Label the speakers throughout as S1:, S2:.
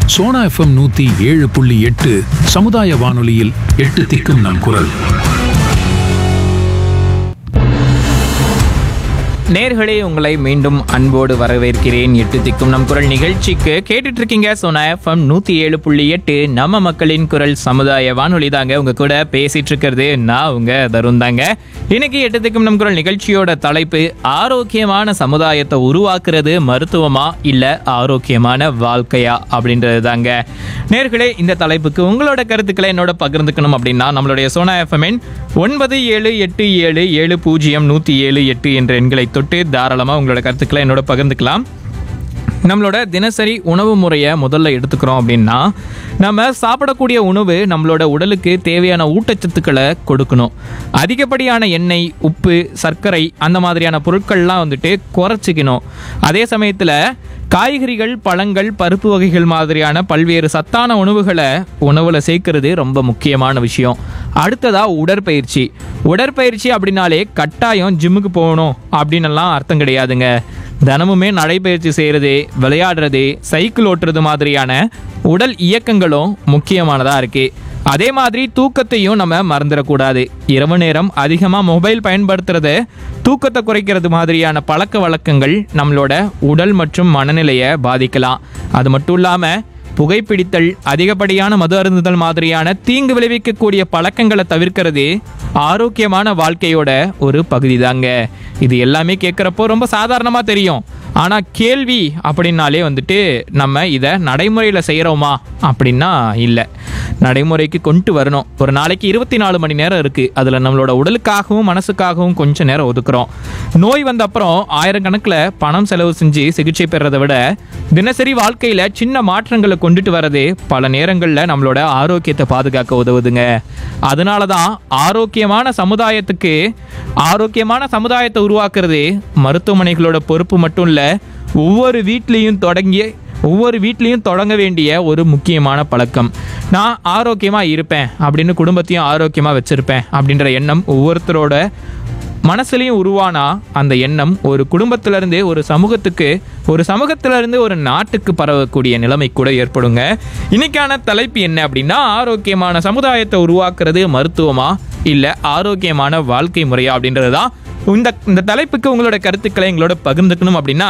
S1: Sona FM நூத்தி ஏழு புள்ளி எட்டு சமுதாய வானொலியில் எட்டு திக்கும் நம் குரல்
S2: நேர்களே உங்களை மீண்டும் அன்போடு வரவேற்கிறேன் எட்டு திக்கும் நம் குரல் நிகழ்ச்சிக்கு கேட்டுட்டு இருக்கீங்க சோனா எஃப்எம் நூத்தி ஏழு புள்ளி எட்டு நம்ம மக்களின் குரல் சமுதாய வானொலி தாங்க உங்க கூட பேசிட்டு இருக்கிறது நான் உங்க தருண் தாங்க இன்னைக்கு எட்டு திக்கும் நம் குரல் நிகழ்ச்சியோட தலைப்பு ஆரோக்கியமான சமுதாயத்தை உருவாக்குறது மருத்துவமா இல்ல ஆரோக்கியமான வாழ்க்கையா அப்படின்றது தாங்க நேர்களே இந்த தலைப்புக்கு உங்களோட கருத்துக்களை என்னோட பகிர்ந்துக்கணும் அப்படின்னா நம்மளுடைய சோனா எஃப்எம்என் ஒன்பது ஏழு எட்டு ஏழு ஏழு பூஜ்ஜியம் நூற்றி ஏழு எட்டு என்ற எண்களை தொட்டு தாராளமாக உங்களோட கருத்துக்களை என்னோட பகிர்ந்துக்கலாம் நம்மளோட தினசரி உணவு முறையை முதல்ல எடுத்துக்கிறோம் அப்படின்னா நம்ம சாப்பிடக்கூடிய உணவு நம்மளோட உடலுக்கு தேவையான ஊட்டச்சத்துக்களை கொடுக்கணும் அதிகப்படியான எண்ணெய் உப்பு சர்க்கரை அந்த மாதிரியான பொருட்கள்லாம் வந்துட்டு குறைச்சிக்கணும் அதே சமயத்தில் காய்கறிகள் பழங்கள் பருப்பு வகைகள் மாதிரியான பல்வேறு சத்தான உணவுகளை உணவில் சேர்க்கறது ரொம்ப முக்கியமான விஷயம் அடுத்ததா உடற்பயிற்சி உடற்பயிற்சி அப்படின்னாலே கட்டாயம் ஜிம்முக்கு போகணும் அப்படின்னலாம் அர்த்தம் கிடையாதுங்க தினமுமே நடைபயிற்சி செய்கிறது விளையாடுறது சைக்கிள் ஓட்டுறது மாதிரியான உடல் இயக்கங்களும் முக்கியமானதாக இருக்குது அதே மாதிரி தூக்கத்தையும் நம்ம மறந்துடக்கூடாது இரவு நேரம் அதிகமாக மொபைல் பயன்படுத்துறது தூக்கத்தை குறைக்கிறது மாதிரியான பழக்க வழக்கங்கள் நம்மளோட உடல் மற்றும் மனநிலையை பாதிக்கலாம் அது மட்டும் இல்லாமல் புகைப்பிடித்தல் அதிகப்படியான மது அருந்துதல் மாதிரியான தீங்கு விளைவிக்கக்கூடிய பழக்கங்களை தவிர்க்கிறது ஆரோக்கியமான வாழ்க்கையோட ஒரு பகுதி தாங்க இது எல்லாமே கேட்குறப்போ ரொம்ப சாதாரணமாக தெரியும் ஆனால் கேள்வி அப்படின்னாலே வந்துட்டு நம்ம இதை நடைமுறையில் செய்கிறோமா அப்படின்னா இல்லை நடைமுறைக்கு கொண்டு வரணும் ஒரு நாளைக்கு இருபத்தி நாலு மணி நேரம் இருக்குது அதில் நம்மளோட உடலுக்காகவும் மனசுக்காகவும் கொஞ்சம் நேரம் ஒதுக்குறோம் நோய் வந்த அப்புறம் ஆயிரக்கணக்கில் பணம் செலவு செஞ்சு சிகிச்சை பெறதை விட தினசரி வாழ்க்கையில் சின்ன மாற்றங்களை கொண்டுட்டு வரது பல நேரங்களில் நம்மளோட ஆரோக்கியத்தை பாதுகாக்க உதவுதுங்க அதனால தான் ஆரோக்கியமான சமுதாயத்துக்கு ஆரோக்கியமான சமுதாயத்தை உருவாக்குறது மருத்துவமனைகளோட பொறுப்பு மட்டும் இல்லை ஒவ்வொரு வீட்லேயும் தொடங்கிய ஒவ்வொரு வீட்லேயும் தொடங்க வேண்டிய ஒரு முக்கியமான பழக்கம் நான் ஆரோக்கியமாக இருப்பேன் அப்படின்னு குடும்பத்தையும் ஆரோக்கியமாக வச்சுருப்பேன் அப்படின்ற எண்ணம் ஒவ்வொருத்தரோட மனசுலையும் உருவானா அந்த எண்ணம் ஒரு குடும்பத்திலிருந்து ஒரு சமூகத்துக்கு ஒரு சமூகத்திலிருந்து ஒரு நாட்டுக்கு பரவக்கூடிய நிலைமை கூட ஏற்படுங்க இன்னைக்கான தலைப்பு என்ன அப்படின்னா ஆரோக்கியமான சமுதாயத்தை உருவாக்குறது மருத்துவமா இல்லை ஆரோக்கியமான வாழ்க்கை முறையா அப்படின்றது தான் இந்த இந்த தலைப்புக்கு உங்களோட கருத்துக்களை எங்களோட பகிர்ந்துக்கணும் அப்படின்னா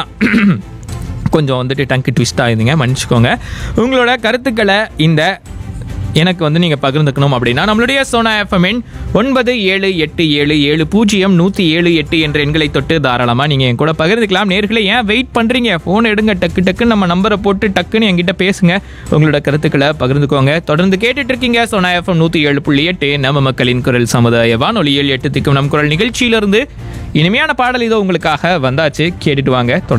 S2: கொஞ்சம் வந்துட்டு டங்கு ட்விஸ்ட் ஆகுதுங்க மன்னிச்சுக்கோங்க உங்களோட கருத்துக்களை இந்த எனக்கு வந்து நீங்கள் பகிர்ந்துக்கணும் அப்படின்னா நம்மளுடைய சோனா எஃப்எம்என் ஒன்பது ஏழு எட்டு ஏழு ஏழு பூஜ்ஜியம் நூற்றி ஏழு எட்டு என்ற எண்களை தொட்டு தாராளமாக நீங்கள் என் கூட பகிர்ந்துக்கலாம் நேர்களை ஏன் வெயிட் பண்ணுறீங்க ஃபோன் எடுங்க டக்கு டக்குன்னு நம்ம நம்பரை போட்டு டக்குன்னு என்கிட்ட பேசுங்க உங்களோட கருத்துக்களை பகிர்ந்துக்கோங்க தொடர்ந்து கேட்டுட்டு இருக்கீங்க சோனா எஃப்எம் நூற்றி ஏழு புள்ளி எட்டு நம்ம மக்களின் குரல் சமுதாய வானொலியில் எட்டு திக்கும் நம் குரல் நிகழ்ச்சியிலிருந்து இனிமையான பாடல் இதோ உங்களுக்காக வந்தாச்சு கேட்டுட்டு வாங்க தொடர்ந்து